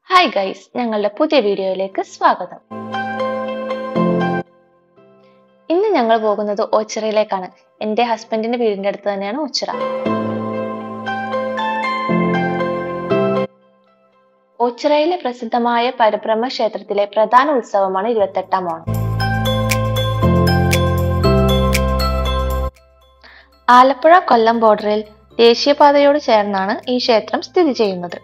hi guys ഞങ്ങളുടെ പുതിയ വീഡിയോയിലേക്ക് സ്വാഗതം ഇന്ന് ഞങ്ങൾ പോകുന്നത് ഓച്ചിറയിലേക്കാണ് എൻ്റെ ഹസ്ബൻഡിന്റെ വീടിന്റെ അടുത്ത് തന്നെയാണ് ഓച്ചിറ ഓച്ചിറയിലെ പ്രസിദ്ധമായ പരബ്രഹ്മ ക്ഷേത്രത്തിലെ പ്രധാന ഉത്സവമാണ് ഇരുപത്തെട്ടാം ഓണം ആലപ്പുഴ കൊല്ലം ബോർഡറിൽ ദേശീയപാതയോട് ചേർന്നാണ് ഈ ക്ഷേത്രം സ്ഥിതി ചെയ്യുന്നത്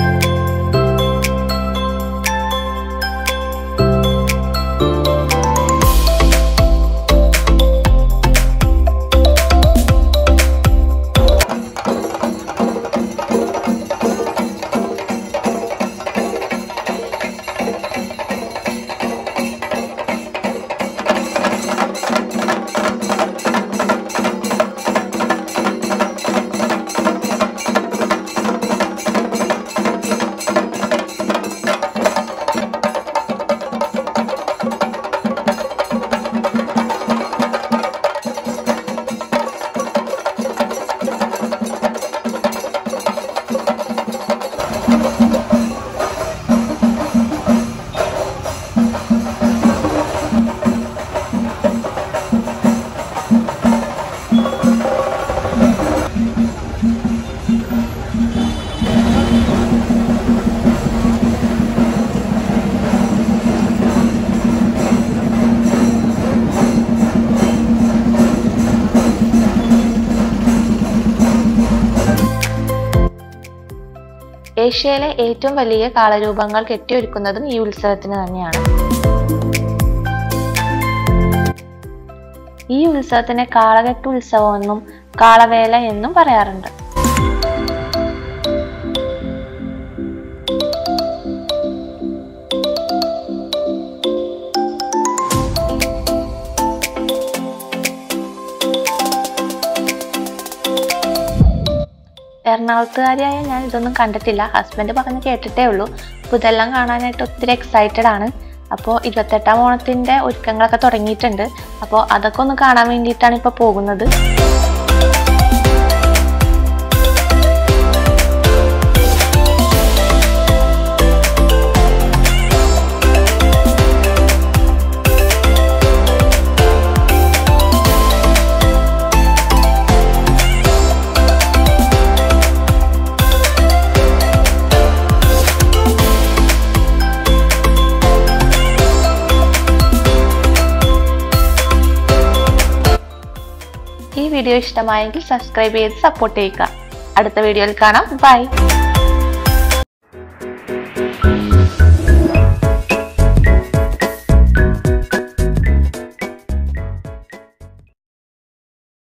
ഏഷ്യയിലെ ഏറ്റവും വലിയ കാളരൂപങ്ങൾ കെട്ടിയൊരുക്കുന്നതും ഈ ഉത്സവത്തിന് തന്നെയാണ് ഈ ഉത്സവത്തിനെ കാളകെട്ട് ഉത്സവം എന്നും കാളവേല എന്നും പറയാറുണ്ട് എറണാകുളത്തുകാരിയായ ഞാൻ ഇതൊന്നും കണ്ടിട്ടില്ല ഹസ്ബൻഡ് പറഞ്ഞ് കേട്ടിട്ടേ ഉള്ളൂ അപ്പോൾ ഇതെല്ലാം കാണാനായിട്ട് ഒത്തിരി എക്സൈറ്റഡ് ആണ് അപ്പോൾ ഇരുപത്തെട്ടാം ഓണത്തിൻ്റെ ഒരുക്കങ്ങളൊക്കെ തുടങ്ങിയിട്ടുണ്ട് അപ്പോൾ അതൊക്കെ ഒന്ന് കാണാൻ വേണ്ടിയിട്ടാണ് ഇപ്പോൾ പോകുന്നത് ഈ വീഡിയോ ഇഷ്ടമായെങ്കിൽ സബ്സ്ക്രൈബ് ചെയ്ത് സപ്പോർട്ട് ചെയ്യുക അടുത്ത വീഡിയോയിൽ കാണാം ബൈ